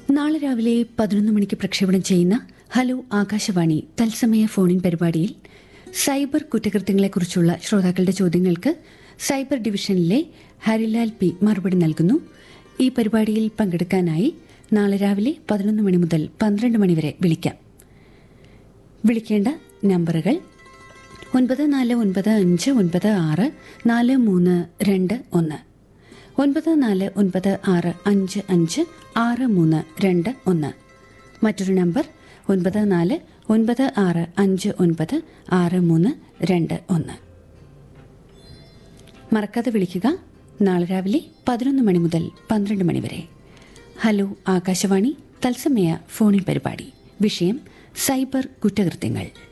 നാളെ രാവിലെ പതിനൊന്ന് മണിക്ക് പ്രക്ഷേപണം ചെയ്യുന്ന ഹലോ ആകാശവാണി തത്സമയ ഫോണിൻ പരിപാടിയിൽ സൈബർ കുറ്റകൃത്യങ്ങളെക്കുറിച്ചുള്ള ശ്രോതാക്കളുടെ ചോദ്യങ്ങൾക്ക് സൈബർ ഡിവിഷനിലെ ഹരിലാൽ പി മറുപടി നൽകുന്നു ഈ പരിപാടിയിൽ പങ്കെടുക്കാനായി നാളെ രാവിലെ പതിനൊന്ന് മണി മുതൽ പന്ത്രണ്ട് മണിവരെ വിളിക്കാം വിളിക്കേണ്ട നമ്പറുകൾ ഒൻപത് നാല് ഒൻപത് അഞ്ച് ഒൻപത് ആറ് നാല് മൂന്ന് രണ്ട് ഒന്ന് ഒൻപത് നാല് ഒൻപത് ആറ് അഞ്ച് അഞ്ച് ആറ് മൂന്ന് രണ്ട് ഒന്ന് മറ്റൊരു നമ്പർ ഒൻപത് നാല് ഒൻപത് ആറ് അഞ്ച് ഒൻപത് ആറ് മൂന്ന് രണ്ട് ഒന്ന് മറക്കാതെ വിളിക്കുക നാളെ രാവിലെ പതിനൊന്ന് മണി മുതൽ പന്ത്രണ്ട് മണി വരെ ഹലോ ആകാശവാണി തത്സമയ ഫോണിൻ പരിപാടി വിഷയം സൈബർ കുറ്റകൃത്യങ്ങൾ